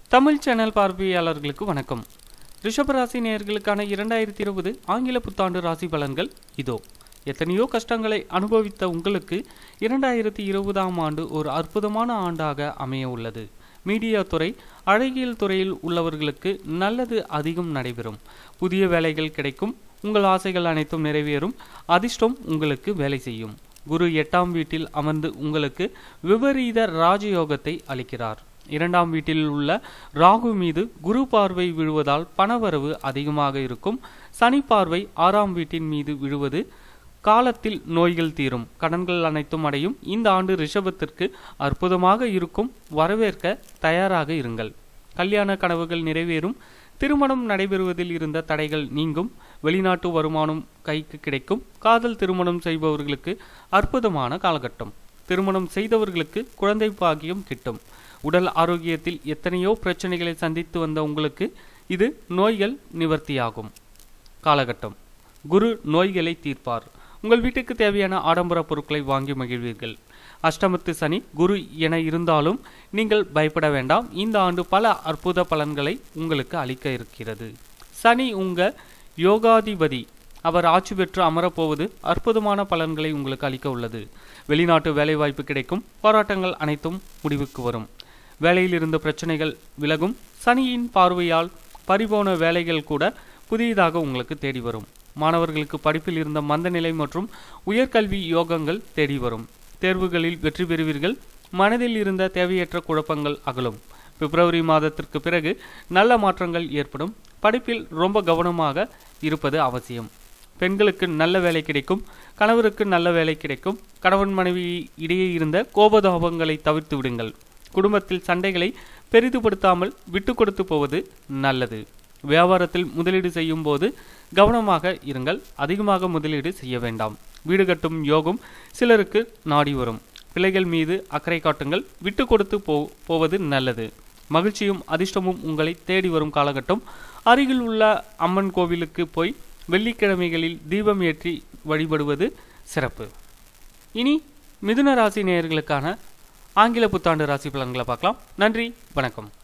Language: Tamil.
தமிழ் சேனல் பார்வையாளர்களுக்கு வணக்கம் ரிஷபராசி நேயர்களுக்கான இரண்டாயிரத்தி இருபது ஆங்கில புத்தாண்டு ராசி பலன்கள் இதோ எத்தனையோ கஷ்டங்களை அனுபவித்த உங்களுக்கு இரண்டாயிரத்தி இருபதாம் ஆண்டு ஒரு அற்புதமான ஆண்டாக அமைய உள்ளது மீடியா துறை அழகியல் துறையில் உள்ளவர்களுக்கு நல்லது அதிகம் நடைபெறும் புதிய வேலைகள் கிடைக்கும் உங்கள் ஆசைகள் அனைத்தும் நிறைவேறும் அதிர்ஷ்டம் உங்களுக்கு வேலை செய்யும் குரு எட்டாம் வீட்டில் அமர்ந்து உங்களுக்கு விபரீத ராஜயோகத்தை அளிக்கிறார் இரண்டாம் வீட்டில் உள்ள ராகு மீது குரு பார்வை விழுவதால் பணவரவு அதிகமாக இருக்கும் சனி பார்வை ஆறாம் வீட்டின் மீது விழுவது காலத்தில் நோய்கள் தீரும் கடன்கள் அனைத்தும் அடையும் இந்த ஆண்டு ரிஷபத்திற்கு அற்புதமாக இருக்கும் வரவேற்க தயாராக இருங்கள் கல்யாண கனவுகள் நிறைவேறும் திருமணம் நடைபெறுவதில் இருந்த தடைகள் நீங்கும் வெளிநாட்டு வருமானம் கைக்கு கிடைக்கும் காதல் திருமணம் செய்பவர்களுக்கு அற்புதமான காலகட்டம் திருமணம் செய்தவர்களுக்கு குழந்தை பாக்கியம் கிட்டும் உடல் ஆரோக்கியத்தில் எத்தனையோ பிரச்சனைகளை சந்தித்து வந்த உங்களுக்கு இது நோய்கள் நிவர்த்தியாகும் காலகட்டம் குரு நோய்களை தீர்ப்பார் உங்கள் வீட்டுக்கு தேவையான ஆடம்பர பொருட்களை வாங்கி மகிழ்வீர்கள் அஷ்டமத்து சனி குரு என இருந்தாலும் நீங்கள் பயப்பட வேண்டாம் இந்த ஆண்டு பல அற்புத பலன்களை உங்களுக்கு அளிக்க இருக்கிறது சனி உங்க யோகாதிபதி அவர் ஆட்சி பெற்று அமரப்போவது அற்புதமான பலன்களை உங்களுக்கு அளிக்க உள்ளது வெளிநாட்டு வேலைவாய்ப்பு கிடைக்கும் போராட்டங்கள் அனைத்தும் முடிவுக்கு வரும் வேலையில் இருந்த பிரச்சனைகள் விலகும் சனியின் பார்வையால் பறிபோன வேலைகள் கூட புதியதாக உங்களுக்கு தேடி வரும் மாணவர்களுக்கு படிப்பில் இருந்த மந்தநிலை மற்றும் உயர்கல்வி யோகங்கள் தேடி வரும் தேர்வுகளில் வெற்றி பெறுவீர்கள் மனதில் இருந்த தேவையற்ற குழப்பங்கள் அகலும் பிப்ரவரி மாதத்திற்கு பிறகு நல்ல மாற்றங்கள் ஏற்படும் படிப்பில் ரொம்ப கவனமாக இருப்பது அவசியம் பெண்களுக்கு நல்ல வேலை கிடைக்கும் கணவருக்கு நல்ல வேலை கிடைக்கும் கணவன் மனைவி இடையே இருந்த கோபதாபங்களை தவிர்த்து விடுங்கள் குடும்பத்தில் சண்டைகளை பெரிதுபடுத்தாமல் விட்டு கொடுத்து போவது நல்லது வியாபாரத்தில் முதலீடு செய்யும் போது கவனமாக இருங்கள் அதிகமாக முதலீடு செய்ய வேண்டாம் வீடு கட்டும் யோகம் சிலருக்கு நாடி வரும் பிள்ளைகள் மீது அக்கறை காட்டுங்கள் விட்டு கொடுத்து போ போவது நல்லது மகிழ்ச்சியும் அதிர்ஷ்டமும் உங்களை தேடி வரும் காலகட்டம் அருகில் உள்ள அம்மன் கோவிலுக்கு போய் வெள்ளிக்கிழமைகளில் தீபம் ஏற்றி வழிபடுவது சிறப்பு இனி மிதுன ராசி நேயர்களுக்கான ஆங்கில புத்தாண்டு ராசி பலன்களை பார்க்கலாம் நன்றி வணக்கம்